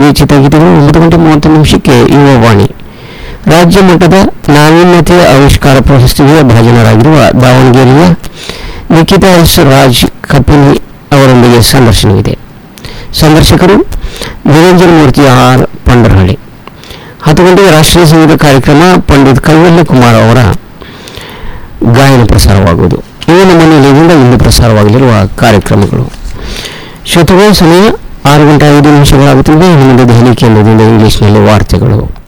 ಈ ಚಿತ್ರಗೀತೆಗಳು ಒಂಬತ್ತು ಗಂಟೆ ಮೂವತ್ತು ನಿಮಿಷಕ್ಕೆ ಯುವವಾಣಿ ರಾಜ್ಯ ಮಟ್ಟದ ನಾವೀನ್ಯತೆಯ ಆವಿಷ್ಕಾರ ಪ್ರಶಸ್ತಿಗೆ ಭಾಜನರಾಗಿರುವ ದಾವಣಗೆರೆಯ ನಿಖಿತಾ ಎಸ್ ರಾಜ್ ಕಪಿನಿ ಅವರೊಂದಿಗೆ ಸಂದರ್ಶನವಿದೆ ಸಂದರ್ಶಕರು ನಿರಂಜನ ಮೂರ್ತಿ ಆರ್ ಪಂಡರಹಳ್ಳಿ ಹತ್ತು ಗಂಟೆಗೆ ರಾಷ್ಟ್ರೀಯ ಸಂಗೀತ ಕಾರ್ಯಕ್ರಮ ಪಂಡಿತ್ ಕೈವಲ್ಯ ಕುಮಾರ್ ಅವರ ಗಾಯನ ಪ್ರಸಾರವಾಗುವುದು ಇವು ನಮ್ಮ ನಿಲಯದಿಂದ ಇಂದು ಪ್ರಸಾರವಾಗಲಿರುವ ಕಾರ್ಯಕ್ರಮಗಳು ಶ್ರೋತೃಗಳ ಸಮಯ ಆರು ಗಂಟೆ ಐದು ನಿಮಿಷಗಳಾಗುತ್ತಿದೆ ಇನ್ನು ಮುಂದೆ ದೆಹಲಿ ಕೇಂದ್ರದಿಂದ ಇಂಗ್ಲಿಷ್ನಲ್ಲಿ ವಾರ್ತೆಗಳು